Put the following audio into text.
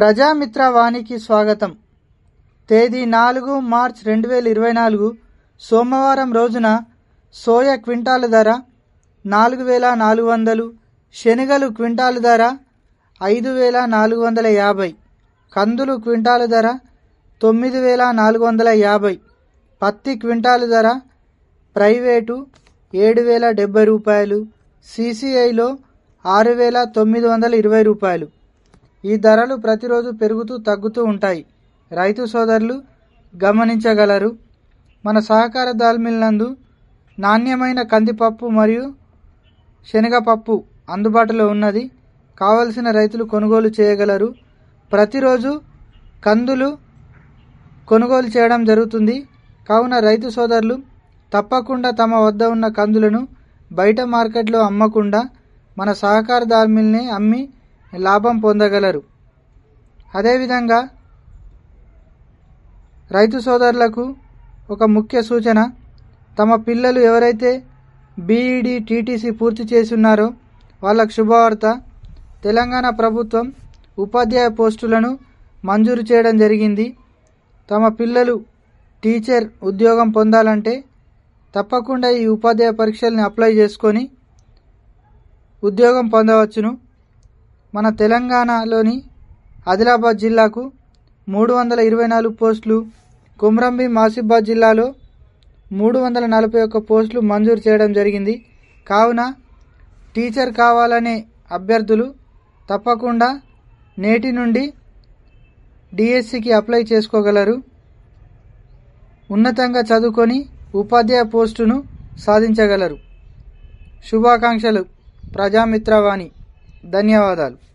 ప్రజామిత్ర వాణికి స్వాగతం తేదీ నాలుగు మార్చ్ రెండు వేల ఇరవై నాలుగు సోమవారం రోజున సోయా క్వింటాలు ధర నాలుగు వేల నాలుగు వందలు శనగలు క్వింటాలు ధర ఐదు వేల నాలుగు వందల యాభై కందులు క్వింటాలు ధర తొమ్మిది వేల నాలుగు వందల యాభై పత్తి క్వింటాలు ధర ప్రైవేటు ఏడు వేల డెబ్బై రూపాయలు సిసిఐలో ఆరు వేల తొమ్మిది వందల ఇరవై రూపాయలు ఈ ధరలు ప్రతిరోజు పెరుగుతూ తగ్గుతూ ఉంటాయి రైతు సోదరులు గమనించగలరు మన సహకార దాల్మిల్ నందు నాణ్యమైన కందిపప్పు మరియు శనగపప్పు అందుబాటులో ఉన్నది కావలసిన రైతులు కొనుగోలు చేయగలరు ప్రతిరోజు కందులు కొనుగోలు చేయడం జరుగుతుంది కావున రైతు సోదరులు తప్పకుండా తమ వద్ద ఉన్న కందులను బయట మార్కెట్లో అమ్మకుండా మన సహకార దాల్మిల్ని అమ్మి లాభం పొందగలరు అదేవిధంగా రైతు సోదరులకు ఒక ముఖ్య సూచన తమ పిల్లలు ఎవరైతే బీఈడి టీటీసీ పూర్తి చేసి ఉన్నారో వాళ్ళకు శుభవార్త తెలంగాణ ప్రభుత్వం ఉపాధ్యాయ పోస్టులను మంజూరు చేయడం జరిగింది తమ పిల్లలు టీచర్ ఉద్యోగం పొందాలంటే తప్పకుండా ఈ ఉపాధ్యాయ పరీక్షల్ని అప్లై చేసుకొని ఉద్యోగం పొందవచ్చును మన తెలంగాణలోని ఆదిలాబాద్ జిల్లాకు మూడు వందల ఇరవై నాలుగు పోస్టులు కుమ్రంబి మాసిబాద్ జిల్లాలో మూడు వందల నలభై ఒక్క పోస్టులు మంజూరు చేయడం జరిగింది కావున టీచర్ కావాలనే అభ్యర్థులు తప్పకుండా నేటి నుండి డిఎస్సికి అప్లై చేసుకోగలరు ఉన్నతంగా చదువుకొని ఉపాధ్యాయ పోస్టును సాధించగలరు శుభాకాంక్షలు ప్రజామిత్రవాణి ధన్యవాదాలు